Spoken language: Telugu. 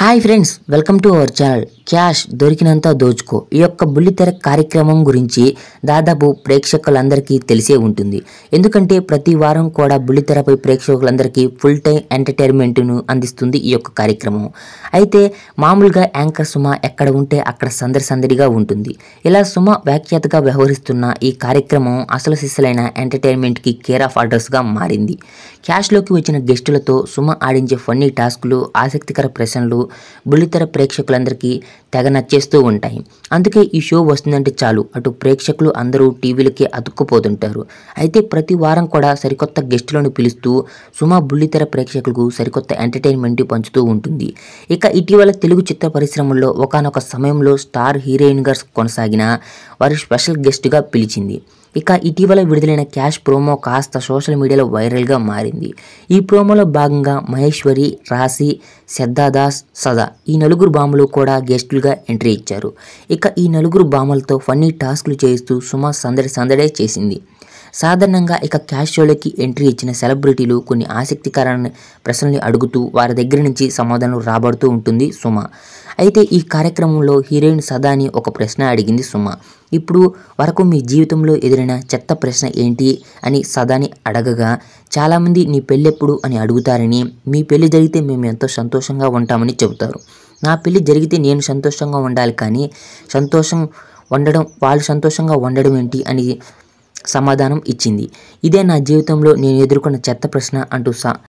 hi friends welcome to our channel cash దొరికినంత దోచుకో ఈ యొక్క బుల్లితెర కార్యక్రమం గురించి దాదాపు ప్రేక్షకులందరికీ తెలిసే ఉంటుంది ఎందుకంటే ప్రతి వారం కూడా బుల్లితెరపై ప్రేక్షకులందరికీ ఫుల్ టైం ఎంటర్టైన్మెంట్ను అందిస్తుంది ఈ యొక్క కార్యక్రమం అయితే మామూలుగా యాంకర్ సుమ ఎక్కడ ఉంటే అక్కడ సందడి సందడిగా ఉంటుంది ఇలా సుమ వ్యాఖ్యాతగా వ్యవహరిస్తున్న ఈ కార్యక్రమం అసలు సిస్సలైన ఎంటర్టైన్మెంట్కి కేర్ ఆఫ్ అడ్రస్గా మారింది క్యాష్లోకి వచ్చిన గెస్టులతో సుమ ఆడించే ఫన్నీ టాస్కులు ఆసక్తికర ప్రశ్నలు బుల్లితెర ప్రేక్షకులందరికీ తెగ నచ్చేస్తూ ఉంటాయి అందుకే ఈ షో వస్తుందంటే చాలు అటు ప్రేక్షకులు అందరూ టీవీలకి అతుక్కుపోతుంటారు అయితే ప్రతి వారం కూడా సరికొత్త గెస్టులను పిలుస్తూ సుమ బుల్లితెర ప్రేక్షకులకు సరికొత్త ఎంటర్టైన్మెంట్ పంచుతూ ఉంటుంది ఇక ఇటీవల తెలుగు చిత్ర పరిశ్రమల్లో ఒకానొక సమయంలో స్టార్ హీరోయిన్గా కొనసాగిన వారి స్పెషల్ గెస్ట్గా పిలిచింది ఇక ఇటీవల విడుదలైన క్యాష్ ప్రోమో కాస్త సోషల్ మీడియాలో వైరల్గా మారింది ఈ ప్రోమోలో భాగంగా మహేశ్వరి రాశి శ్రద్ధాదాస్ సదా ఈ నలుగురు బామలు కూడా గెస్టులుగా ఎంట్రీ ఇచ్చారు ఇక ఈ నలుగురు బామలతో ఫన్నీ టాస్క్లు చేస్తూ సుమ సందడి సందడే చేసింది సాధారణంగా ఇక క్యాష్ షోలోకి ఎంట్రీ ఇచ్చిన సెలబ్రిటీలు కొన్ని ఆసక్తికరమైన ప్రశ్నల్ని అడుగుతూ వారి దగ్గర నుంచి సమాధానం రాబడుతూ ఉంటుంది సుమ అయితే ఈ కార్యక్రమంలో హీరోయిన్ సదాని ఒక ప్రశ్న అడిగింది సుమ ఇప్పుడు వరకు మీ జీవితంలో ఎదురైన చెత్త ప్రశ్న ఏంటి అని సదాని అడగగా చాలామంది నీ పెళ్ళెప్పుడు అని అడుగుతారని మీ పెళ్లి జరిగితే మేము ఎంతో సంతోషంగా ఉంటామని చెబుతారు నా పెళ్లి జరిగితే నేను సంతోషంగా ఉండాలి కానీ సంతోషం ఉండడం వాళ్ళు సంతోషంగా ఉండడం ఏంటి అని సమాధానం ఇచ్చింది ఇదే నా జీవితంలో నేను ఎదుర్కొన్న చెత్త ప్రశ్న అంటూ స